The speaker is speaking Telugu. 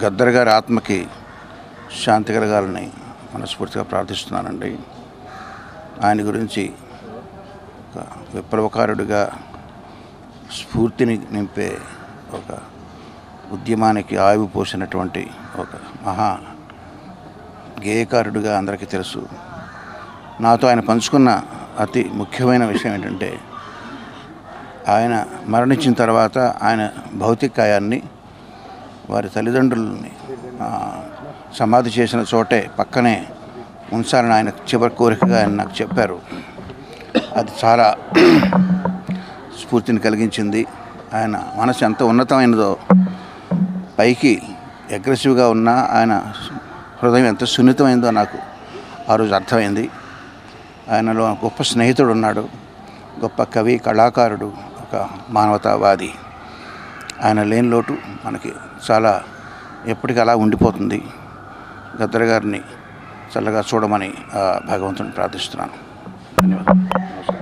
గద్దర్ గారి ఆత్మకి శాంతి కలగాలని మనస్ఫూర్తిగా ప్రార్థిస్తున్నానండి ఆయన గురించి ఒక విప్లవకారుడిగా స్ఫూర్తిని నింపే ఒక ఉద్యమానికి ఆయువు పోసినటువంటి ఒక మహా గేయకారుడిగా అందరికీ తెలుసు నాతో ఆయన పంచుకున్న అతి ముఖ్యమైన విషయం ఏంటంటే ఆయన మరణించిన తర్వాత ఆయన భౌతికాయాన్ని వారి తల్లిదండ్రులని ఆ, సమాధి చేసిన చోటే పక్కనే ఉంచాలని ఆయన చివరి కోరికగా ఆయన నాకు చెప్పారు అది చాలా స్ఫూర్తిని కలిగించింది ఆయన మనసు ఎంత ఉన్నతమైనదో పైకి అగ్రెసివ్గా ఉన్న ఆయన హృదయం ఎంత సున్నితమైందో నాకు ఆ రోజు అర్థమైంది ఆయనలో గొప్ప స్నేహితుడు ఉన్నాడు గొప్ప కవి కళాకారుడు ఒక మానవతావాది ఆయన లేని లోటు మనకి చాలా ఎప్పటికీ అలా ఉండిపోతుంది గద్దర్ గారిని చల్లగా చూడమని ఆ, భగవంతుని ప్రార్థిస్తున్నాను ధన్యవాదాలు నమస్కారం